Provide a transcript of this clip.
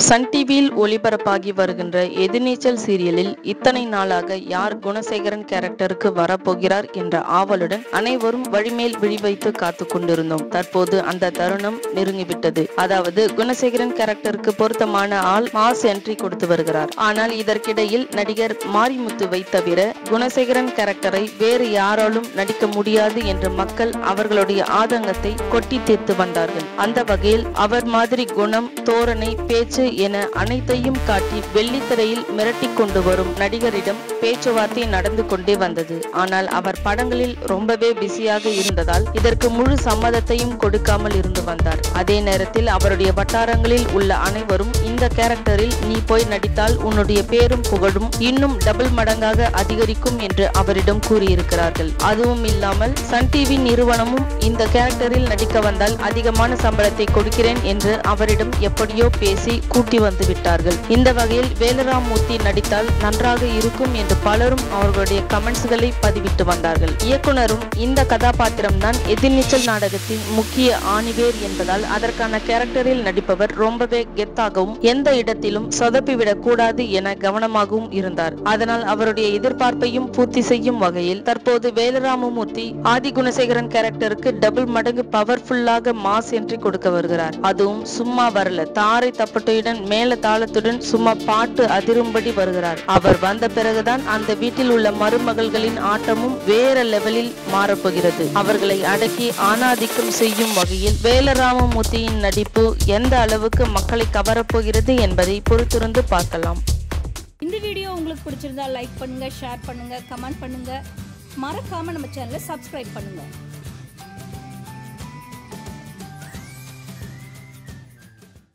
Sun டிவியில் ஒளிபரப்பாகி வருகின்ற எதிர்நீச்சல் சீரியலில் இத்தனை நாளாக யார் குணசேகரன் கேரக்டருக்கு வரப்போகிறார் என்ற ஆவலுடன் அனைவரும் வழிமேல் விழி வைத்து காத்து கொண்டிருந்தோம் தற்போது அந்த தருணம் நெருங்கிவிட்டது அதாவது குணசேகரன் கேரக்டருக்கு பொருத்தமான ஆள் மாஸ் என்ட்ரி கொடுத்து வருகிறார் ஆனால் இதற்கிடையில் நடிகர் மாரிமுத்துவை தவிர குணசேகரன் கேரக்டரை வேறு யாராலும் நடிக்க முடியாது என்று மக்கள் அவர்களுடைய ஆதங்கத்தை கொட்டி தீர்த்து வந்தார்கள் அந்த வகையில் அவர் மாதிரி குணம் தோரணை பேச்சு என அனைத்தையும் காட்டி வெள்ளித்திரையில் மிரட்டி கொண்டு வரும் நடிகரிடம் பேச்சுவார்த்தை நடந்து கொண்டே வந்தது ஆனால் அவர் படங்களில் ரொம்பவே பிஸியாக இருந்ததால் இதற்கு முழு சம்மதத்தையும் கொடுக்காமல் இருந்து வந்தார் அதே நேரத்தில் அவருடைய வட்டாரங்களில் உள்ள அனைவரும் இந்த கேரக்டரில் நீ போய் நடித்தால் உன்னுடைய பேரும் புகழும் இன்னும் டபுள் மடங்காக அதிகரிக்கும் என்று அவரிடம் கூறியிருக்கிறார்கள் அதுவும் இல்லாமல் சன் டிவி நிறுவனமும் இந்த கேரக்டரில் நடிக்க வந்தால் அதிகமான சம்பளத்தை கொடுக்கிறேன் என்று அவரிடம் எப்படியோ பேசி கூட்டி வந்து விட்டார்கள் இந்த வகையில் வேலராமூர்த்தி நடித்தால் நன்றாக இருக்கும் என்று பலரும் அவர்களுடைய கமெண்ட்ஸ்களை பதிவிட்டு வந்தார்கள் இயக்குனரும் இந்த கதாபாத்திரம் தான் எதிர்நீச்சல் நாடகத்தின் முக்கிய ஆணிவேர் என்பதால் அதற்கான கேரக்டரில் நடிப்பவர் ரொம்பவே கெத்தாகவும் எந்த இடத்திலும் சொதப்பிவிடக் கூடாது என கவனமாகவும் இருந்தார் அதனால் அவருடைய எதிர்பார்ப்பையும் பூர்த்தி செய்யும் வகையில் தற்போது வேலராமமூர்த்தி ஆதி குணசேகரன் கேரக்டருக்கு டபுள் மடங்கு பவர்ஃபுல்லாக மாஸ் என்ட்ரி கொடுக்க வருகிறார் அதுவும் சும்மா வரல தாரை தப்பட்டையுடன் மேல தாளத்துடன் சும்மா பாட்டு அதிரும்படி வருகிறார் அவர் வந்த பிறகுதான் அந்த வீட்டில் உள்ள மருமகள்களின் ஆட்டமும் வேற லெவலில் மாறப்போகிறது அவர்களை அடக்கி ஆணாதிக்கம் செய்யும் வகையில் வேலராமமூர்த்தியின் நடிப்பு எந்த அளவுக்கு மக்களை கவரப்போகிறது என்பதை பொறுத்திருந்து பார்க்கலாம் இந்த வீடியோ உங்களுக்கு பிடிச்சிருந்தா லைக் பண்ணுங்க ஷேர் பண்ணுங்க கமெண்ட் பண்ணுங்க மறக்காம நம்ம சேனலை சப்ஸ்கிரைப் பண்ணுங்க